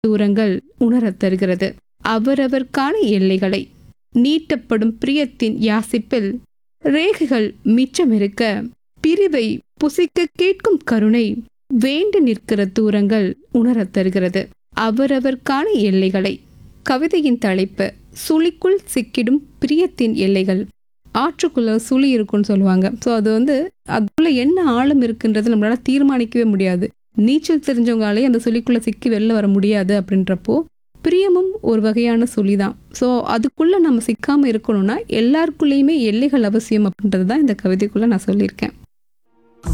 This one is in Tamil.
தூரங்கள் உணரத் தருகிறது அவரவர்க்கான எல்லைகளை நீட்டப்படும் பிரியத்தின் யாசிப்பில் ரேகைகள் மிச்சமிருக்க பிரிவை புசிக்க கேட்கும் கருணை வேண்டி நிற்கிற தூரங்கள் உணரத் தருகிறது அவரவர்க்கான எல்லைகளை கவிதையின் தலைப்பு சுழிக்குள் சிக்கிடும் பிரியத்தின் எல்லைகள் ஆற்றுக்குள்ள சுழி இருக்குன்னு சொல்லுவாங்க ஸோ அது வந்து அதுக்குள்ள என்ன ஆழம் இருக்குன்றது நம்மளால தீர்மானிக்கவே முடியாது நீச்சல் தெரிஞ்சவங்களாலே அந்த சுழிக்குள்ள சிக்கி வெளில வர முடியாது அப்படின்றப்போ பிரியமும் ஒரு வகையான சுழி தான் ஸோ அதுக்குள்ள நம்ம சிக்காம இருக்கணும்னா எல்லாருக்குள்ளேயுமே எல்லைகள் அவசியம் அப்படின்றது தான் இந்த கவிதைக்குள்ள நான் சொல்லியிருக்கேன்